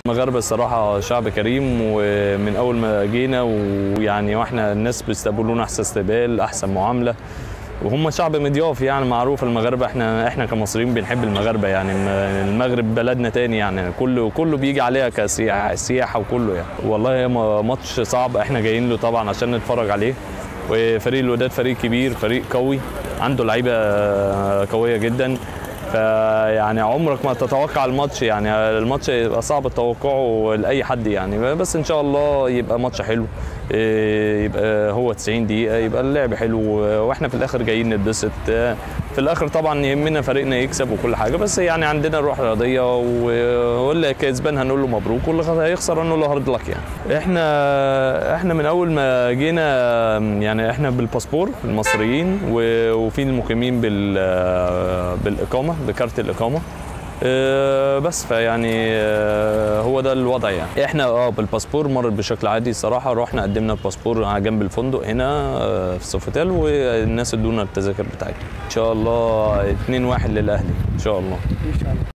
المغاربه الصراحه شعب كريم ومن اول ما جينا ويعني واحنا الناس بيستقبلونا احسن استقبال احسن معامله وهم شعب مضياف يعني معروف المغاربه احنا احنا كمصريين بنحب المغاربه يعني المغرب بلدنا تاني يعني كله كله بيجي عليها كسياحه سياحه وكله يعني والله ماتش صعب احنا جايين له طبعا عشان نتفرج عليه وفريق الوداد فريق كبير فريق قوي عنده لعيبه قويه جدا فيعني عمرك ما تتوقع الماتش يعني الماتش يبقى صعب توقعه لاي حد يعني بس ان شاء الله يبقى ماتش حلو يبقى هو 90 دقيقه يبقى اللعب حلو واحنا في الاخر جايين نتبسط في الاخر طبعا يهمنا فريقنا يكسب وكل حاجه بس يعني عندنا روح رياضيه واللي كسبان هنقول له مبروك واللي هيخسر هنقول له هارد لك يعني احنا احنا من اول ما جينا يعني احنا بالباسبور المصريين وفي المقيمين بال بالاقامه بكارت الاقامه أه بس فيعني أه هو ده الوضع يعني احنا اه بالباسبور مرت بشكل عادي الصراحه رحنا قدمنا الباسبور على جنب الفندق هنا أه في سوفيتال والناس ادونا التذاكر بتاعتنا ان شاء الله 2 1 للاهلي ان شاء الله ان شاء الله